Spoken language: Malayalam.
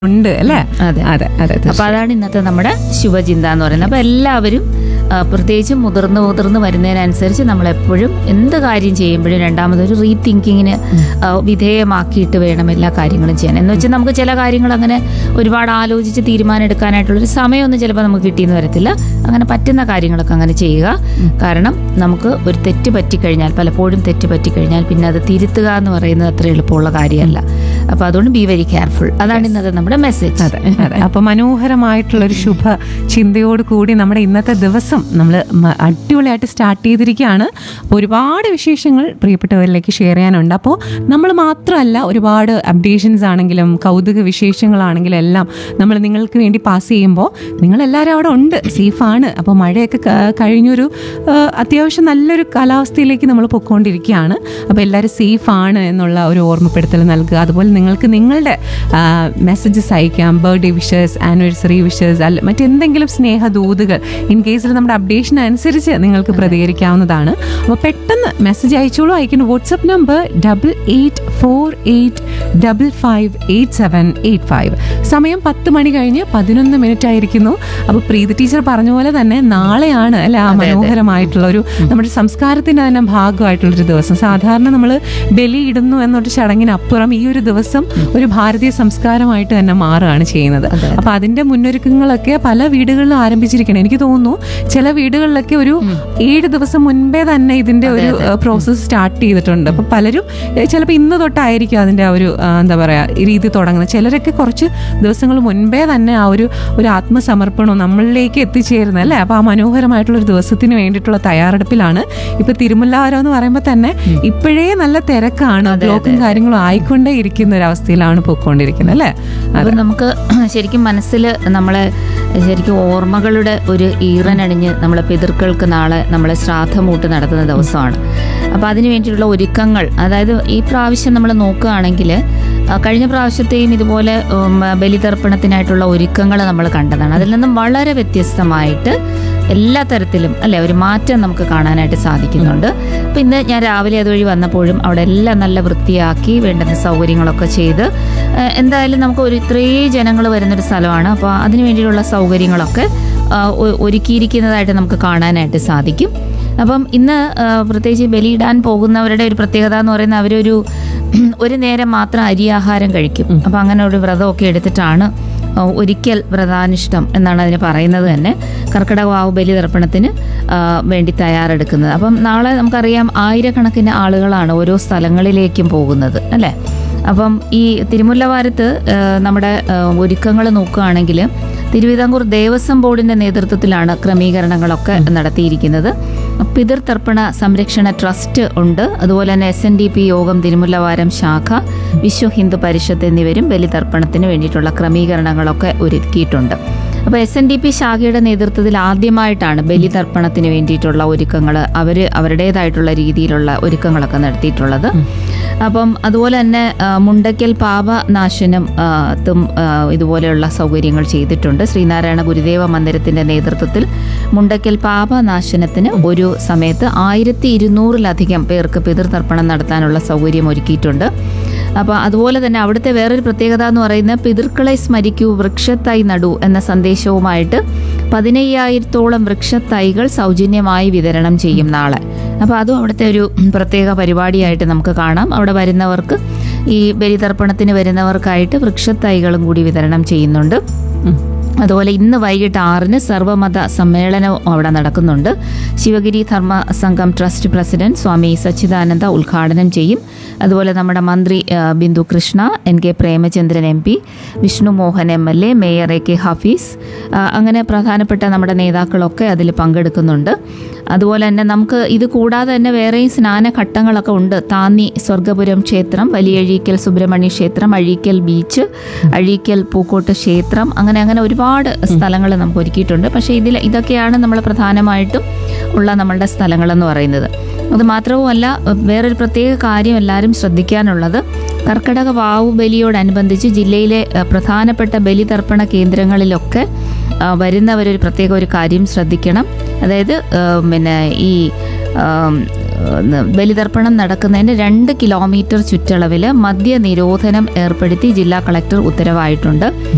ഉണ്ട് അല്ലേ അതെ അതെ അതെ അപ്പൊ അതാണ് ഇന്നത്തെ നമ്മുടെ ശുഭചിന്ത എന്ന് പറയുന്നത് അപ്പൊ എല്ലാവരും ആ, പ്രത്യേകിച്ചും മുതിർന്ന് മുതിർന്ന് വരുന്നതിനനുസരിച്ച് നമ്മൾ എപ്പോഴും എന്ത് കാര്യം ചെയ്യുമ്പോഴും രണ്ടാമതൊരു റീതിങ്കിങ്ങിന് വിധേയമാക്കിയിട്ട് വേണം എല്ലാ കാര്യങ്ങളും ചെയ്യാൻ എന്ന് വെച്ചാൽ നമുക്ക് ചില കാര്യങ്ങൾ അങ്ങനെ ഒരുപാട് ആലോചിച്ച് തീരുമാനം എടുക്കാനായിട്ടുള്ളൊരു സമയമൊന്നും ചിലപ്പോൾ നമുക്ക് കിട്ടിയെന്ന് വരത്തില്ല അങ്ങനെ പറ്റുന്ന കാര്യങ്ങളൊക്കെ അങ്ങനെ ചെയ്യുക കാരണം നമുക്ക് ഒരു തെറ്റ് പറ്റിക്കഴിഞ്ഞാൽ പലപ്പോഴും തെറ്റ് പറ്റിക്കഴിഞ്ഞാൽ പിന്നെ അത് തിരുത്തുക എന്ന് പറയുന്നത് അത്ര എളുപ്പമുള്ള കാര്യമല്ല അപ്പൊ അതുകൊണ്ട് ബി വെരി കെയർഫുൾ അതാണ് ഇന്നത്തെ നമ്മുടെ മെസ്സേജ് അതെ അതെ അപ്പൊ മനോഹരമായിട്ടുള്ള ഒരു ശുഭ ചിന്തയോട് കൂടി നമ്മുടെ ഇന്നത്തെ ദിവസം നമ്മൾ അടിപൊളിയായിട്ട് സ്റ്റാർട്ട് ചെയ്തിരിക്കുകയാണ് അപ്പോൾ ഒരുപാട് വിശേഷങ്ങൾ പ്രിയപ്പെട്ടവരിലേക്ക് ഷെയർ ചെയ്യാനുണ്ട് അപ്പോൾ നമ്മൾ മാത്രമല്ല ഒരുപാട് അപ്ഡേഷൻസ് ആണെങ്കിലും കൗതുക വിശേഷങ്ങളാണെങ്കിലും എല്ലാം നമ്മൾ നിങ്ങൾക്ക് വേണ്ടി പാസ് ചെയ്യുമ്പോൾ നിങ്ങളെല്ലാവരും അവിടെ ഉണ്ട് സേഫാണ് അപ്പോൾ മഴയൊക്കെ ക- കഴിഞ്ഞൊരു ആ, അത്യാവശ്യം നല്ലൊരു കാലാവസ്ഥയിലേക്ക് നമ്മൾ പൊയ്ക്കൊണ്ടിരിക്കുകയാണ് അപ്പോൾ എല്ലാവരും സേഫാണ് എന്നുള്ള ഒരു ഓർമ്മപ്പെടുത്തൽ നൽകുക അതുപോലെ നിങ്ങൾക്ക് നിങ്ങളുടെ മെസ്സേജസ് അയക്കാം ബർത്ത്ഡേ വിഷസ് ആനിവേഴ്സറി വിഷസ് അല്ല മറ്റെന്തെങ്കിലും സ്നേഹദൂതുകൾ ഇൻ കേസിൽ നമ്മുടെ അപ്ഡേഷൻ അനുസരിച്ച് നിങ്ങൾക്ക് പ്രതികരിക്കാവുന്നതാണ് അപ്പോൾ പെട്ടെന്ന് മെസ്സേജ് അയച്ചോളൂ അയക്കുന്ന WhatsApp number double eight four eight double five eight seven eight five സമയം പത്ത് മണി കഴിഞ്ഞ് പതിനൊന്ന് മിനിറ്റ് ആയിരിക്കുന്നു അപ്പോൾ പ്രീതി ടീച്ചർ പറഞ്ഞ പോലെ തന്നെ നാളെയാണ് അല്ലെ ആ മനോഹരമായിട്ടുള്ള ഒരു നമ്മുടെ സംസ്കാരത്തിന്റെ തന്നെ ഭാഗമായിട്ടുള്ളൊരു ദിവസം സാധാരണ നമ്മൾ ബലിയിടുന്നു എന്നൊരു ചടങ്ങിനപ്പുറം ഈ ഒരു ദിവസം ഒരു ഭാരതീയ സംസ്കാരമായിട്ട് തന്നെ മാറുകയാണ് ചെയ്യുന്നത് അപ്പൊ അതിന്റെ മുന്നൊരുക്കങ്ങളൊക്കെ പല വീടുകളിലും ആരംഭിച്ചിരിക്കണം എനിക്ക് തോന്നുന്നു ചില വീടുകളിലൊക്കെ ഒരു ഏഴ് ദിവസം മുൻപേ തന്നെ ഇതിന്റെ ഒരു പ്രോസസ്സ് സ്റ്റാർട്ട് ചെയ്തിട്ടുണ്ട് അപ്പൊ പലരും ഏഹ്, ചിലപ്പോൾ ഇന്ന് തൊട്ടായിരിക്കും അതിന്റെ ആ ഒരു ആ, എന്താ പറയാ ഈ രീതി തുടങ്ങുന്നത് ചിലരൊക്കെ കുറച്ച് ദിവസങ്ങൾ മുൻപേ തന്നെ ആ ഒരു ഒരു ആത്മസമർപ്പണവും നമ്മളിലേക്ക് എത്തിച്ചേരുന്നത് അല്ലേ അപ്പൊ ആ മനോഹരമായിട്ടുള്ള ഒരു ദിവസത്തിന് വേണ്ടിയിട്ടുള്ള തയ്യാറെടുപ്പിലാണ് ഇപ്പൊ തിരുമുല്ലാവരം എന്ന് പറയുമ്പോൾ തന്നെ ഇപ്പോഴേ നല്ല തിരക്കാണ് ബ്ലോക്കും കാര്യങ്ങളും ആയിക്കൊണ്ടേ ഇരിക്കുന്ന ഒരു അവസ്ഥയിലാണ് പോയിക്കൊണ്ടിരിക്കുന്നത് അല്ലേ അപ്പൊ നമുക്ക് ശരിക്കും മനസ്സിൽ നമ്മളെ ശരിക്കും ഓർമ്മകളുടെ ഒരു ഈറനണിഞ്ഞ് നമ്മളെ പിതൃക്കൾക്ക് നാളെ നമ്മളെ ശ്രാദ്ധമൂട്ട് നടത്തുന്ന ദിവസമാണ് അപ്പൊ അതിനു വേണ്ടിയിട്ടുള്ള ഒരുക്കങ്ങൾ അതായത് ഈ പ്രാവശ്യം നമ്മൾ നോക്കുകയാണെങ്കിൽ ആ, കഴിഞ്ഞ പ്രാവശ്യത്തെയും ഇതുപോലെ ഉം, ബലിതർപ്പണത്തിനായിട്ടുള്ള ഒരുക്കങ്ങൾ നമ്മൾ കണ്ടതാണ് അതിൽ നിന്നും വളരെ വ്യത്യസ്തമായിട്ട് എല്ലാ തരത്തിലും അല്ലെ ഒരു മാറ്റം നമുക്ക് കാണാനായിട്ട് സാധിക്കുന്നുണ്ട് അപ്പൊ ഇന്ന് ഞാൻ രാവിലെ അതുവഴി വന്നപ്പോഴും അവിടെ എല്ലാം നല്ല വൃത്തിയാക്കി വേണ്ടുന്ന സൗകര്യങ്ങളൊക്കെ ചെയ്ത് ഏഹ് എന്തായാലും നമുക്ക് ഒരു ഇത്രയും ജനങ്ങൾ വരുന്നൊരു സ്ഥലമാണ് അപ്പോൾ അതിന് വേണ്ടിയിട്ടുള്ള സൗകര്യങ്ങളൊക്കെ ആ, ഒ- ഒരുക്കിയിരിക്കുന്നതായിട്ട് നമുക്ക് കാണാനായിട്ട് സാധിക്കും അപ്പം ഇന്ന് ആ, പ്രത്യേകിച്ച് ബലിയിടാൻ പോകുന്നവരുടെ ഒരു പ്രത്യേകത എന്ന് പറയുന്നത് അവരൊരു ഒരു നേരം മാത്രം അരിയാഹാരം കഴിക്കും അപ്പം അങ്ങനെ ഒരു വ്രതമൊക്കെ എടുത്തിട്ടാണ് ആ, ഒരിക്കൽ വ്രതാനുഷ്ഠം എന്നാണ് അതിന് പറയുന്നത് തന്നെ കർക്കിടക വാവ് ബലി തർപ്പണത്തിന് ആ, വേണ്ടി തയ്യാറെടുക്കുന്നത് അപ്പം നാളെ നമുക്കറിയാം ആയിരക്കണക്കിന് ആളുകളാണ് ഓരോ സ്ഥലങ്ങളിലേക്കും പോകുന്നത് അല്ലേ അപ്പം ഈ തിരുമുല്ലവാരത്ത് ആ, നമ്മുടെ ഒരുക്കങ്ങൾ നോക്കുകയാണെങ്കിൽ തിരുവിതാംകൂർ ദേവസ്വം ബോർഡിന്റെ നേതൃത്വത്തിലാണ് ക്രമീകരണങ്ങളൊക്കെ നടത്തിയിരിക്കുന്നത് പിതൃതർപ്പണ സംരക്ഷണ ട്രസ്റ്റ് ഉണ്ട് അതുപോലെ തന്നെ എസ് എൻ ഡി പി യോഗം തിരുമുല്ലവാരം ശാഖ വിശ്വ ഹിന്ദു പരിഷത്ത് എന്നിവരും ബലിതർപ്പണത്തിന് വേണ്ടിയിട്ടുള്ള ക്രമീകരണങ്ങളൊക്കെ ഒരുക്കിയിട്ടുണ്ട് അപ്പോൾ എസ് എൻ ഡി പി ശാഖയുടെ നേതൃത്വത്തിൽ ആദ്യമായിട്ടാണ് ബലിതർപ്പണത്തിന് വേണ്ടിയിട്ടുള്ള ഒരുക്കങ്ങൾ അവർ അവരുടേതായിട്ടുള്ള രീതിയിലുള്ള ഒരുക്കങ്ങളൊക്കെ നടത്തിയിട്ടുള്ളത് അപ്പം അതുപോലെ തന്നെ ആ, മുണ്ടയ്ക്കൽ പാപനാശനം ആ, ത്തും ആ, ഇതുപോലെയുള്ള സൗകര്യങ്ങൾ ചെയ്തിട്ടുണ്ട് ശ്രീനാരായണ ഗുരുദേവ മന്ദിരത്തിന്റെ നേതൃത്വത്തിൽ മുണ്ടയ്ക്കൽ പാപനാശനത്തിന് ഒരു സമയത്ത് ആയിരത്തി ഇരുന്നൂറിലധികം പേർക്ക് പിതൃതർപ്പണം നടത്താനുള്ള സൗകര്യം ഒരുക്കിയിട്ടുണ്ട് അപ്പോൾ അതുപോലെ തന്നെ അവിടുത്തെ വേറൊരു പ്രത്യേകത എന്ന് പറയുന്നത് പിതൃക്കളെ സ്മരിക്കൂ വൃക്ഷത്തൈ നടൂ എന്ന സന്ദേശവുമായിട്ട് പതിനയ്യായിരത്തോളം വൃക്ഷത്തൈകൾ സൗജന്യമായി വിതരണം ചെയ്യും നാളെ അപ്പോൾ അതും അവിടുത്തെ ഒരു പ്രത്യേക പരിപാടിയായിട്ട് നമുക്ക് കാണാം അവിടെ വരുന്നവർക്ക് ഈ ബലിതർപ്പണത്തിന് വരുന്നവർക്കായിട്ട് വൃക്ഷത്തൈകളും കൂടി വിതരണം ചെയ്യുന്നുണ്ട് അതുപോലെ ഇന്ന് വൈകിട്ട് ആറിന് സർവമത സമ്മേളനവും അവിടെ നടക്കുന്നുണ്ട് ശിവഗിരി ധർമ്മ സംഘം ട്രസ്റ്റ് പ്രസിഡന്റ് സ്വാമി സച്ചിദാനന്ദ ഉദ്ഘാടനം ചെയ്യും അതുപോലെ നമ്മുടെ മന്ത്രി ആ, Bindu Krishna N K Premachandran M P Vishnu Mohan M L A mayor A K Hafeez ആ, അങ്ങനെ പ്രധാനപ്പെട്ട നമ്മുടെ നേതാക്കളൊക്കെ അതിൽ പങ്കെടുക്കുന്നുണ്ട് അതുപോലെ തന്നെ നമുക്ക് ഇത് കൂടാതെ തന്നെ വേറെയും സ്നാനഘട്ടങ്ങളൊക്കെ ഉണ്ട് താന്നി സ്വർഗപുരം ക്ഷേത്രം വലിയഴീക്കൽ സുബ്രഹ്മണ്യ ക്ഷേത്രം അഴീക്കൽ ബീച്ച് അഴീക്കൽ പൂക്കോട്ട് ക്ഷേത്രം അങ്ങനെ അങ്ങനെ ഒരുപാട് സ്ഥലങ്ങൾ നമുക്ക് ഒരുക്കിയിട്ടുണ്ട് പക്ഷേ ഇതിൽ ഇതൊക്കെയാണ് നമ്മൾ പ്രധാനമായിട്ടും ഉള്ള നമ്മളുടെ സ്ഥലങ്ങളെന്ന് പറയുന്നത് അത് മാത്രവുമല്ല വേറൊരു പ്രത്യേക കാര്യം എല്ലാവരും ശ്രദ്ധിക്കാനുള്ളത് കർക്കിടക വാവു ബലിയോടനുബന്ധിച്ച് ജില്ലയിലെ ഏഹ്, പ്രധാനപ്പെട്ട ബലിതർപ്പണ കേന്ദ്രങ്ങളിലൊക്കെ ആ, വരുന്നവരൊരു പ്രത്യേക ഒരു കാര്യം ശ്രദ്ധിക്കണം അതായത് ഏഹ്, പിന്നെ ഈ ആം, ഏഹ്, ബലിതർപ്പണം നടക്കുന്നതിന് രണ്ട് കിലോമീറ്റർ ചുറ്റളവിൽ മദ്യ നിരോധനം ഏർപ്പെടുത്തി ജില്ലാ കളക്ടർ ഉത്തരവായിട്ടുണ്ട്